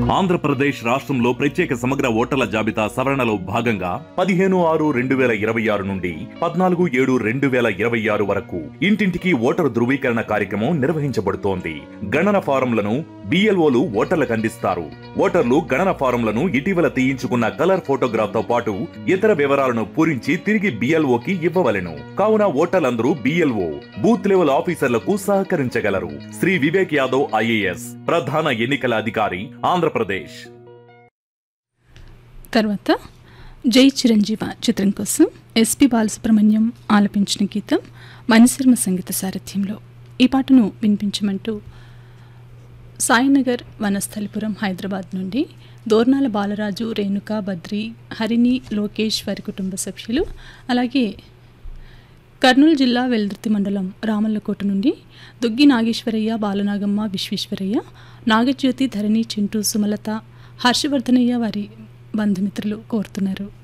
ఆంధ్రప్రదేశ్ రాష్ట్రంలో ప్రత్యేక సమగ్ర ఓటర్ల జాబితా సవరణలో భాగంగా పదిహేను ఆరు రెండు వేల ఇరవై ఆరు నుండి పద్నాలుగు ఏడు రెండు వేల ఇరవై ఆరు వరకు ఇంటింటికి ఓటరు ధృవీకరణ కార్యక్రమం నిర్వహించబడుతోంది గణన ఫారంలను బిఎల్ఓలు ఓటర్లకు అందిస్తారు ఓటర్లు గణన ఫారంలను ఇటీవల తీయించుకున్న కలర్ ఫోటోగ్రాఫ్ తో పాటు ఇతర వివరాలను పూరించి తిరిగి బిఎల్ఓకి ఇవ్వవలెను కావున ఓటర్లందరూ బిఎల్ఓ బూత్ లెవెల్ ఆఫీసర్లకు సహకరించగలరు శ్రీ వివేక్ యాదవ్ ఐఏఎస్ ప్రధాన ఎన్నికల అధికారి ఆంధ్రప్రదేశ్ తర్వాత జై చిరంజీవ చిత్రం కోసం ఎస్పి బాలసుబ్రహ్మణ్యం ఆలపించిన గీతం మణిశర్మ సంగీత సారథ్యంలో ఈ పాటను వినిపించమంటూ సాయినగర్ వనస్థలిపురం హైదరాబాద్ నుండి దోర్నాల బాలరాజు రేణుక బద్రి హరిణి లోకేష్ వారి కుటుంబ సభ్యులు అలాగే కర్నూలు జిల్లా వెల్దుర్తి మండలం రామల్లకోట నుండి దుగ్గి నాగేశ్వరయ్య బాలనాగమ్మ విశ్వేశ్వరయ్య నాగజ్యోతి ధరణి చింటూ సుమలత హర్షవర్ధనయ్య వారి బంధుమిత్రులు కోరుతున్నారు